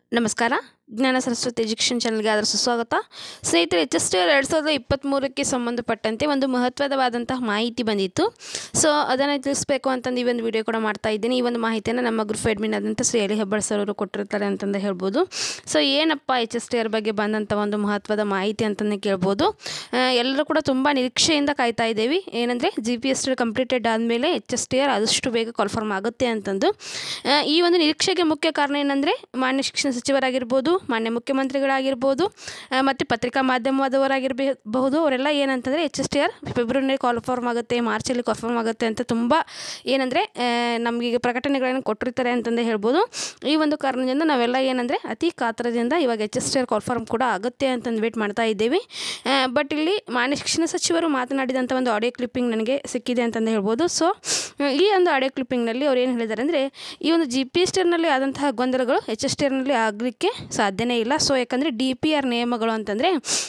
ನಮಸ್ಕಾರ ಜ್ಞಾನ ಸರಸ್ವತಿ ಎಜುಕೇಷನ್ ಚಾನಲ್ಗೆ ಅದರ ಸುಸ್ವಾಗತ ಸ್ನೇಹಿತರೆ ಎಚ್ ಎಸ್ ಟಿ ಆರ್ ಎರಡು ಸಾವಿರದ ಇಪ್ಪತ್ತ್ಮೂರಕ್ಕೆ ಸಂಬಂಧಪಟ್ಟಂತೆ ಒಂದು ಮಹತ್ವದವಾದಂತಹ ಮಾಹಿತಿ ಬಂದಿತ್ತು ಸೊ ಅದನ್ನು ತಿಳಿಸ್ಬೇಕು ಅಂತಂದು ಈ ಒಂದು ವಿಡಿಯೋ ಕೂಡ ಮಾಡ್ತಾ ಇದ್ದೀನಿ ಈ ಒಂದು ಮಾಹಿತಿಯನ್ನು ನಮ್ಮ ಗ್ರೂಪ್ ಅಡ್ಮಿನ್ ಆದಂಥ ಶ್ರೀ ಅಲಿ ಹೆಬ್ಬಾಳ್ ಸರ್ ಅವರು ಕೊಟ್ಟಿರ್ತಾರೆ ಅಂತಂದು ಹೇಳ್ಬೋದು ಸೊ ಏನಪ್ಪ ಎಚ್ ಎಸ್ ಟಿ ಆರ್ ಬಗ್ಗೆ ಬಂದಂಥ ಒಂದು ಮಹತ್ವದ ಮಾಹಿತಿ ಅಂತಲೇ ಕೇಳ್ಬೋದು ಆ, ಎಲ್ಲರೂ ಕೂಡ ತುಂಬ ನಿರೀಕ್ಷೆಯಿಂದ ಕಾಯ್ತಾ ಇದ್ದೀವಿ ಏನಂದರೆ G P S T completed ಆದಮೇಲೆ ಎಚ್ ಎಸ್ ಟಿ ಆರ್ ಆದಷ್ಟು ಬೇಗ ಕನ್ಫರ್ಮ್ ಆಗುತ್ತೆ ಅಂತಂದು ಆ, ಈ ಒಂದು ನಿರೀಕ್ಷೆಗೆ ಮುಖ್ಯ ಕಾರಣ ಏನಂದರೆ ಮಾನ್ಯ ಶಿಕ್ಷಣ ಸಚಿವರಾಗಿರ್ಬೋದು ಮಾನ್ಯ ಮುಖ್ಯಮಂತ್ರಿಗಳಾಗಿರ್ಬೋದು ಆ, ಮತ್ತು ಪತ್ರಿಕಾ ಮಾಧ್ಯಮದವರಾಗಿರಬಹುದು ಅವರೆಲ್ಲ ಏನಂತಂದರೆ ಎಚ್ ಎಸ್ ಟಿ ಆರ್ ಫೆಬ್ರವರಿನಲ್ಲಿ ಕನ್ಫರ್ಮ್ ಆಗುತ್ತೆ ಮಾರ್ಚಲ್ಲಿ ಕನ್ಫರ್ಮ್ ಆಗುತ್ತೆ ಅಂತ ತುಂಬ ಏನಂದರೆ ನಮಗೀಗ ಪ್ರಕಟಣೆಗಳನ್ನು ಕೊಟ್ಟಿರ್ತಾರೆ ಅಂತಂದೇ ಹೇಳ್ಬೋದು ಈ ಒಂದು ಕಾರಣದಿಂದ ನಾವೆಲ್ಲ ಏನಂದರೆ ಅತಿ ಕಾತರದಿಂದ ಇವಾಗ H S T R confirm ಕೂಡ ಆಗುತ್ತೆ ಅಂತಂದು ವೇಟ್ ಮಾಡ್ತಾ ಇದ್ದೀವಿ ಬಟ್ ಇಲ್ಲಿ ಮಾನ್ಯ ಶಿಕ್ಷಣ ಸಚಿವರು ಮಾತನಾಡಿದಂಥ ಒಂದು ಆಡಿಯೋ ಕ್ಲಿಪ್ಪಿಂಗ್ ನನಗೆ ಸಿಕ್ಕಿದೆ ಅಂತಂದು ಹೇಳ್ಬೋದು ಸೊ ಈ ಒಂದು ಆಡಿಯೋ ಕ್ಲಿಪ್ಪಿಂಗ್ನಲ್ಲಿ ಅವ್ರು ಏನು ಹೇಳಿದ್ದಾರೆ ಅಂದರೆ ಈ ಒಂದು ಜಿ ಪಿ ಎಸ್ ಟಿರ್ನಲ್ಲಿ ಆದಂತಹ ಗೊಂದಲಗಳು ಎಚ್ ಎಸ್ ಟಿರ್ನಲ್ಲಿ ಆಗಲಿಕ್ಕೆ ಸಾಧ್ಯನೇ ಇಲ್ಲ ಸೊ ಯಾಕಂದರೆ ಡಿ ಪಿ ಆರ್ ನಿಯಮಗಳು ಅಂತಂದರೆ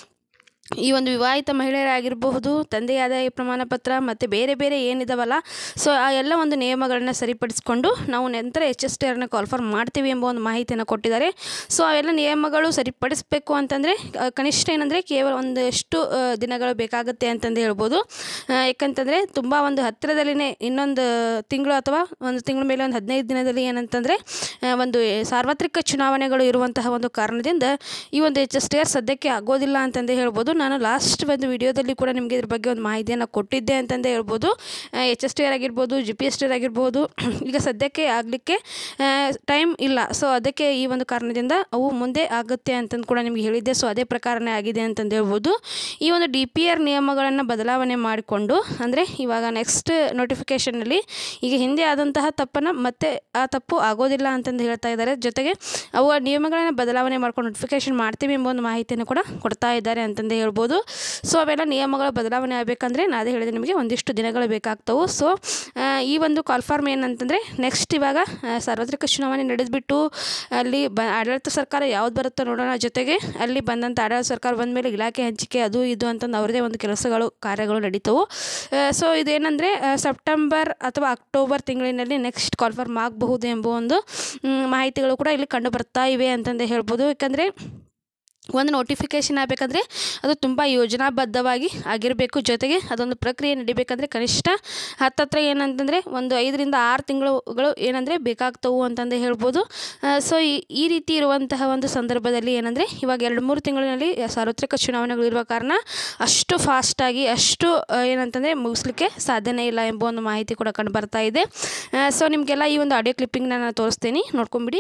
ಈ ಒಂದು ವಿವಾಹಿತ ಮಹಿಳೆಯರಾಗಿರಬಹುದು ತಂದೆ ಆದಾಯ ಪ್ರಮಾಣ ಪತ್ರ ಮತ್ತು ಬೇರೆ ಬೇರೆ ಏನಿದಾವಲ್ಲ ಸೊ ಆ ಎಲ್ಲ ಒಂದು ನಿಯಮಗಳನ್ನ ಸರಿಪಡಿಸ್ಕೊಂಡು ನಾವು ನಂತರ ಎಚ್ ಎಸ್ ಟಿ ಆರ್ನ ಕಾಲ್ಫರ್ಮ್ ಮಾಡ್ತೀವಿ ಎಂಬ ಒಂದು ಮಾಹಿತಿಯನ್ನು ಕೊಟ್ಟಿದ್ದಾರೆ ಸೊ ಅವೆಲ್ಲ ನಿಯಮಗಳು ಸರಿಪಡಿಸಬೇಕು ಅಂತಂದರೆ ಅಹ್, ಕನಿಷ್ಠ ಏನಂದರೆ ಕೇವಲ ಒಂದಷ್ಟು ಅಹ್, ದಿನಗಳು ಬೇಕಾಗುತ್ತೆ ಅಂತಂದು ಹೇಳ್ಬೋದು ಅಹ್, ಯಾಕಂತಂದರೆ ತುಂಬ ಒಂದು ಹತ್ತಿರದಲ್ಲಿನೇ ಇನ್ನೊಂದು ತಿಂಗಳು ಅಥವಾ ಒಂದು ತಿಂಗಳ ಮೇಲೆ ಒಂದು ಹದಿನೈದು ದಿನದಲ್ಲಿ ಏನಂತಂದರೆ ಅಹ್, ಒಂದು ಸಾರ್ವತ್ರಿಕ ಚುನಾವಣೆಗಳು ಇರುವಂತಹ ಒಂದು ಕಾರಣದಿಂದ ಈ ಒಂದು ಎಚ್ ಎಸ್ ಟಿ ಆರ್ ಸದ್ಯಕ್ಕೆ ಆಗೋದಿಲ್ಲ ಅಂತಂದೇ ಹೇಳ್ಬೋದು ನಾನು ಲಾಸ್ಟ್ ಒಂದು ವಿಡಿಯೋದಲ್ಲಿ ಕೂಡ ನಿಮಗೆ ಇದ್ರ ಬಗ್ಗೆ ಒಂದು ಮಾಹಿತಿಯನ್ನು ಕೊಟ್ಟಿದ್ದೆ ಅಂತಂದೇ ಹೇಳ್ಬೋದು ಎಚ್ ಎಸ್ ಟಿ ಆರ್ ಆಗಿರ್ಬೋದು G P S T R ಆಗಿರ್ಬೋದು ಈಗ ಸದ್ಯಕ್ಕೆ ಆಗಲಿಕ್ಕೆ ಟೈಮ್ ಇಲ್ಲ ಸೊ ಅದಕ್ಕೆ ಈ ಒಂದು ಕಾರಣದಿಂದ ಅವು ಮುಂದೆ ಆಗುತ್ತೆ ಅಂತಂದು ಕೂಡ ನಿಮಗೆ ಹೇಳಿದ್ದೆ ಸೊ ಅದೇ ಪ್ರಕಾರನೇ ಆಗಿದೆ ಅಂತಂದು ಹೇಳ್ಬೋದು ಈ ಒಂದು ಡಿ ಪಿ ಆರ್ ನಿಯಮಗಳನ್ನು ಬದಲಾವಣೆ ಮಾಡಿಕೊಂಡು ಅಂದರೆ ಇವಾಗ ನೆಕ್ಸ್ಟ್ ನೋಟಿಫಿಕೇಷನಲ್ಲಿ ಈಗ ಹಿಂದೆ ಆದಂತಹ ತಪ್ಪನ್ನು ಮತ್ತೆ ಆ ತಪ್ಪು ಆಗೋದಿಲ್ಲ ಅಂತಂದು ಹೇಳ್ತಾ ಇದ್ದಾರೆ ಜೊತೆಗೆ ಅವು ಆ ನಿಯಮಗಳನ್ನು ಬದಲಾವಣೆ ಮಾಡ್ಕೊಂಡು ನೋಟಿಫಿಕೇಷನ್ ಮಾಡ್ತೀವಿ ಎಂಬ ಒಂದು ಮಾಹಿತಿಯನ್ನು ಕೂಡ ಕೊಡ್ತಾ ಇದ್ದಾರೆ ಅಂತಂದೇ ಹೇಳ್ಬೋದು ಸೊ ಅವೆಲ್ಲ ನಿಯಮಗಳ ಬದಲಾವಣೆ ಆಗಬೇಕಂದ್ರೆ ನಾನು ಅದೇ ಹೇಳಿದೆ ನಿಮಗೆ ಒಂದಿಷ್ಟು ದಿನಗಳು ಬೇಕಾಗ್ತವೆ ಸೊ ಈ ಒಂದು ಕಾಲ್ಫಾರ್ಮ್ ಏನಂತಂದರೆ ನೆಕ್ಸ್ಟ್ ಇವಾಗ ಆ, ಸಾರ್ವತ್ರಿಕ ಚುನಾವಣೆ ನಡೆದ್ಬಿಟ್ಟು ಅಲ್ಲಿ ಬ ಆಡಳಿತ ಸರ್ಕಾರ ಯಾವ್ದು ಬರುತ್ತೋ ನೋಡೋಣ ಜೊತೆಗೆ ಅಲ್ಲಿ ಬಂದಂಥ ಆಡಳಿತ ಸರ್ಕಾರ ಬಂದ ಮೇಲೆ ಇಲಾಖೆ ಹಂಚಿಕೆ ಅದು ಇದು ಅಂತಂದು ಅವ್ರದ್ದೇ ಒಂದು ಕೆಲಸಗಳು ಕಾರ್ಯಗಳು ನಡೀತವು ಸೊ ಇದೇನೆಂದರೆ ಸೆಪ್ಟೆಂಬರ್ ಅಥವಾ ಅಕ್ಟೋಬರ್ ತಿಂಗಳಿನಲ್ಲಿ ನೆಕ್ಸ್ಟ್ ಕಾಲ್ಫರ್ಮ್ ಆಗಬಹುದು ಎಂಬ ಒಂದು ಮ್, ಮಾಹಿತಿಗಳು ಕೂಡ ಇಲ್ಲಿ ಕಂಡು ಬರ್ತಾ ಇವೆ ಅಂತಂದೇ ಹೇಳ್ಬೋದು ಯಾಕಂದರೆ ಒಂದು ನೋಟಿಫಿಕೇಷನ್ ಆಗಬೇಕಂದ್ರೆ ಅದು ತುಂಬ ಯೋಜನಾಬದ್ಧವಾಗಿ ಆಗಿರಬೇಕು ಜೊತೆಗೆ ಅದೊಂದು ಪ್ರಕ್ರಿಯೆ ನಡಿಬೇಕಂದ್ರೆ ಕನಿಷ್ಠ ಹತ್ತತ್ರ ಏನಂತಂದರೆ ಒಂದು ಐದರಿಂದ ಆರು ತಿಂಗಳುಗಳು ಏನಂದರೆ ಬೇಕಾಗ್ತವು ಅಂತಂದೇ ಹೇಳ್ಬೋದು ಸೊ ಈ ಈ ರೀತಿ ಇರುವಂತಹ ಒಂದು ಸಂದರ್ಭದಲ್ಲಿ ಏನಂದರೆ ಇವಾಗ ಎರಡು ಮೂರು ತಿಂಗಳಿನಲ್ಲಿ ಸಾರ್ವತ್ರಿಕ ಚುನಾವಣೆಗಳು ಇರುವ ಕಾರಣ ಅಷ್ಟು ಫಾಸ್ಟಾಗಿ ಅಷ್ಟು ಆ, ಏನಂತಂದರೆ ಮುಗಿಸ್ಲಿಕ್ಕೆ ಸಾಧ್ಯನೇ ಇಲ್ಲ ಎಂಬ ಒಂದು ಮಾಹಿತಿ ಕೂಡ ಕಂಡು ಬರ್ತಾ ಇದೆ ಸೊ ನಿಮಗೆಲ್ಲ ಈ ಒಂದು ಆಡಿಯೋ ಕ್ಲಿಪ್ಪಿಂಗ್ನ ನಾನು ತೋರಿಸ್ತೀನಿ ನೋಡ್ಕೊಂಬಿಡಿ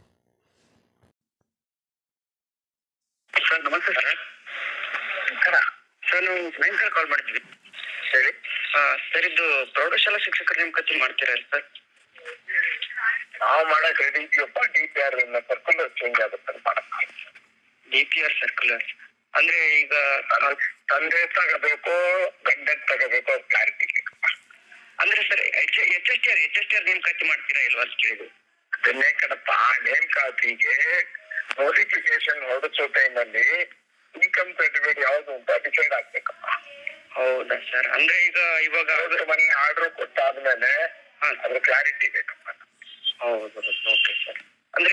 ಸರ್ ನಮಸ್ತೆ ಸರ್ ನಮಸ್ಕಾರ ಸರ್ ನಾವು ಭಯಂಕರ ಕಾಲ್ ಮಾಡಿದ್ವಿ ಹೇಳಿ ಸರ್ ಇದು ಪ್ರೌಢಶಾಲಾ ಶಿಕ್ಷಕರ ನೇಮಕಾತಿ ಮಾಡ್ತೀರಾ ಸರ್ ನಾವು ಮಾಡಕ್ ರೆಡಿ ಇದೀವಪ್ಪ D P R circular change ಆಗುತ್ತೆ ಮಾಡಕ್ ಡಿ ಪಿ ಆರ್ ಸರ್ಕ್ಯುಲರ್ ಅಂದ್ರೆ ಈಗ ತಂದೆ ತಗೋಬೇಕು ಗಂಡ ತಗೋಬೇಕು ಕ್ಲಾರಿಟಿ ಅಂದ್ರೆ sir H H S T R H S T R ನೇಮಕಾತಿ ಮಾಡ್ತೀರಾ ಇಲ್ವಾ ಅಂತ ಕೇಳಿದ್ರು ಅದನ್ನೇ ಕಣಪ್ಪ ನೇಮಕಾತಿಗೆ ನೋಟಿಫಿಕೇಶನ್ ಹೊರಡಿಸೋ ಟೈಮಲ್ಲಿ ಇನ್ಕಮ್ ಸರ್ಟಿಫಿಕೇಟ್ ಯಾವ್ದು ಅಂತ ಡಿಸೈಡ್ ಆಗ್ಬೇಕಪ್ಪ ಹೌದಾ ಸರ್ ಅಂದ್ರೆ ಈಗ ಇವಾಗ ಹೌದು ಮೊನ್ನೆ ಆರ್ಡರ್ ಕೊಟ್ಟಾದ್ಮೇಲೆ ಹಾ ಅದ್ರ ಕ್ಲಾರಿಟಿ ಬೇಕಪ್ಪ ಹೌದು ಓಕೆ ಸರ್ ಅಂದ್ರೆ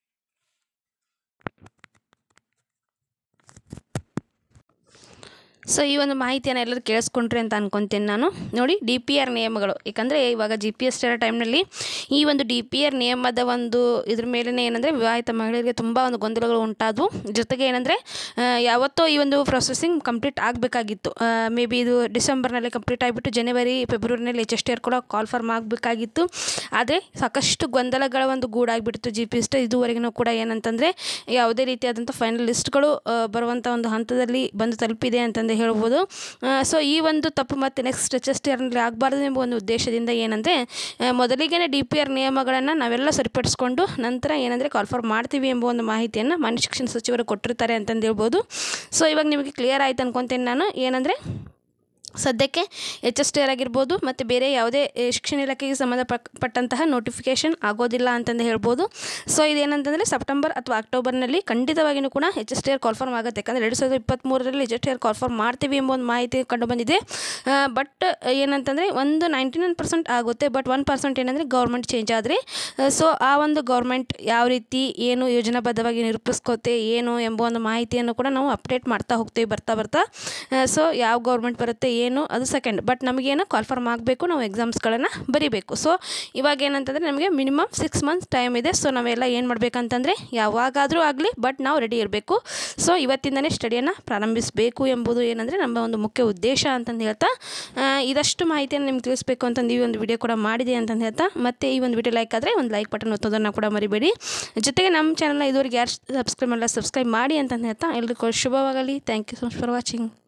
ಸೊ ಈ ಒಂದು ಮಾಹಿತಿಯನ್ನು ಎಲ್ಲರೂ ಕೇಳಿಸ್ಕೊಂಡ್ರಿ ಅಂತ ಅನ್ಕೊತೀನಿ ನಾನು ನೋಡಿ ಡಿ ಪಿ ಆರ್ ನಿಯಮಗಳು ಯಾಕಂದರೆ ಇವಾಗ ಜಿ ಪಿ ಎಸ್ ಟಿ ಟೈಮ್ನಲ್ಲಿ ಈ ಒಂದು ಡಿ ಪಿ ಆರ್ ನಿಯಮದ ಒಂದು ಇದ್ರ ಮೇಲೇ ಏನಂದರೆ ವಿವಾಹಿತ ಮಹಿಳೆಯರಿಗೆ ತುಂಬ ಒಂದು ಗೊಂದಲಗಳು ಉಂಟಾದವು ಜೊತೆಗೆ ಏನಂದರೆ ಯಾವತ್ತೋ ಈ ಒಂದು ಪ್ರೊಸೆಸಿಂಗ್ ಕಂಪ್ಲೀಟ್ ಆಗಬೇಕಾಗಿತ್ತು ಮೇ ಬಿ ಇದು ಡಿಸೆಂಬರ್ನಲ್ಲಿ ಕಂಪ್ಲೀಟ್ ಆಗಿಬಿಟ್ಟು ಜನವರಿ ಫೆಬ್ರವರಿನಲ್ಲಿ ಎಚ್ ಎಸ್ ಟಿ ಆರ್ ಕೂಡ ಕಾಲ್ ಫಾರ್ಮ್ ಆಗಬೇಕಾಗಿತ್ತು ಆದರೆ ಸಾಕಷ್ಟು ಗೊಂದಲಗಳ ಒಂದು ಗೂಡಾಗಿಬಿಡ್ತು ಜಿ ಪಿ ಎಸ್ ಟಿ ಇದುವರೆಗೂ ಕೂಡ ಏನಂತಂದರೆ ಯಾವುದೇ ರೀತಿಯಾದಂಥ ಫೈನಲ್ ಲಿಸ್ಟ್ಗಳು ಬರುವಂಥ ಒಂದು ಹಂತದಲ್ಲಿ ಬಂದು ತಲುಪಿದೆ ಅಂತಂದು ಹೇಳ್ಬೋದು ಸೊ ಈ ಒಂದು ತಪ್ಪು ಮತ್ತೆ ನೆಕ್ಸ್ಟ್ ಎಚ್ ಎಸ್ ಟಿ ಆರ್ನಲ್ಲಿ ಆಗಬಾರ್ದು ಎಂಬ ಒಂದು ಉದ್ದೇಶದಿಂದ ಏನಂದರೆ ಮೊದಲಿಗೆ ಡಿ ಪಿ ಆರ್ ನಿಯಮಗಳನ್ನು ನಾವೆಲ್ಲ ಸರಿಪಡಿಸ್ಕೊಂಡು ನಂತರ ಏನಂದರೆ ಕಾಲ್ಫಾರ್ಮ್ ಮಾಡ್ತೀವಿ ಎಂಬ ಒಂದು ಮಾಹಿತಿಯನ್ನು ಮಾನ್ಯ ಶಿಕ್ಷಣ ಸಚಿವರು ಕೊಟ್ಟಿರ್ತಾರೆ ಅಂತಂದು ಹೇಳ್ಬೋದು ಸೊ ಇವಾಗ ನಿಮಗೆ ಕ್ಲಿಯರ್ ಆಯ್ತು ಅನ್ಕೊತೀನಿ ನಾನು ಏನಂದರೆ ಸದ್ಯಕ್ಕೆ ಎಚ್ ಎಸ್ ಟಿ ಆರ್ ಆಗಿರ್ಬೋದು ಮತ್ತು ಬೇರೆ ಯಾವುದೇ ಏ, ಶಿಕ್ಷಣ ಇಲಾಖೆಗೆ ಸಂಬಂಧಪಟ್ಟಂತಹ ನೋಟಿಫಿಕೇಷನ್ ಆಗೋದಿಲ್ಲ ಅಂತಂದು ಹೇಳ್ಬೋದು ಸೊ ಇದೇನಂತಂದರೆ ಸೆಪ್ಟೆಂಬರ್ ಅಥವಾ ಅಕ್ಟೋಬರ್ನಲ್ಲಿ ಖಂಡಿತವಾಗಿಯೂ ಕೂಡ H S T R confirm ಆಗುತ್ತೆ ಯಾಕಂದರೆ ಎರಡು ಸಾವಿರದ ಇಪ್ಪತ್ತ್ಮೂರರಲ್ಲಿ H S T R confirm ಮಾಡ್ತೀವಿ ಎಂಬ ಒಂದು ಮಾಹಿತಿ ಕಂಡು ಬಂದಿದೆ ಬಟ್ ಏನಂತಂದರೆ ಒಂದು ನೈಂಟಿ ನೈನ್ ಪರ್ಸೆಂಟ್ ಆಗುತ್ತೆ ಬಟ್ ಒನ್ ಪರ್ಸೆಂಟ್ ಏನಂದರೆ ಗೌರ್ಮೆಂಟ್ ಚೇಂಜ್ ಆದರೆ ಸೊ ಆ ಒಂದು ಗೌರ್ಮೆಂಟ್ ಯಾವ ರೀತಿ ಏನು ಯೋಜನಾಬದ್ಧವಾಗಿ ನಿರೂಪಿಸ್ಕೋತೆ ಏನು ಎಂಬ ಒಂದು ಮಾಹಿತಿಯನ್ನು ಕೂಡ ನಾವು ಅಪ್ಡೇಟ್ ಮಾಡ್ತಾ ಹೋಗ್ತೀವಿ ಬರ್ತಾ ಬರ್ತಾ ಸೊ ಯಾವ ಗೌರ್ಮೆಂಟ್ ಬರುತ್ತೆ ಏನು ಅದು ಸೆಕೆಂಡ್ ಬಟ್ ನಮಗೇನು ಕಾಲ್ಫರ್ಮ್ ಆಗಬೇಕು ನಾವು ಎಕ್ಸಾಮ್ಸ್ಗಳನ್ನು ಬರೀಬೇಕು ಸೊ ಇವಾಗ ಏನಂತಂದರೆ ನಮಗೆ ಮಿನಿಮಮ್ ಸಿಕ್ಸ್ ಮಂತ್ಸ್ ಟೈಮ್ ಇದೆ ಸೊ ನಾವೆಲ್ಲ ಏನು ಮಾಡಬೇಕಂತಂದರೆ ಯಾವಾಗಾದರೂ ಆಗಲಿ ಬಟ್ ನಾವು ರೆಡಿ ಇರಬೇಕು ಸೊ ಇವತ್ತಿಂದನೇ ಸ್ಟಡಿಯನ್ನು ಪ್ರಾರಂಭಿಸಬೇಕು ಎಂಬುದು ಏನಂದರೆ ನಮ್ಮ ಒಂದು ಮುಖ್ಯ ಉದ್ದೇಶ ಅಂತಂದು ಹೇಳ್ತಾ ಆ, ಇದಷ್ಟು ಮಾಹಿತಿಯನ್ನು ನಿಮ್ಗೆ ತಿಳಿಸ್ಬೇಕು ಅಂತಂದು ಈ ಒಂದು ವಿಡಿಯೋ ಕೂಡ ಮಾಡಿದೆ ಅಂತಂದು ಹೇಳ್ತಾ ಮತ್ತೆ ಈ ಒಂದು ವಿಡಿಯೋ ಲೈಕ್ ಆದರೆ ಒಂದು ಲೈಕ್ ಬಟನ್ ಒತ್ತೋದನ್ನು ಕೂಡ ಮರಿಬೇಡಿ ಜೊತೆಗೆ ನಮ್ಮ ಚಾನಲ್ನ ಇದುವರೆಗೆ ಯಾರು ಸಬ್ಸ್ಕ್ರೈಬ್ ಮಾಡಲ್ಲ ಸಬ್ಸ್ಕ್ರೈಬ್ ಮಾಡಿ ಅಂತಂದು ಹೇಳ್ತಾ ಎಲ್ರಿಗೂ ಶುಭವಾಗಲಿ thank you so much for watching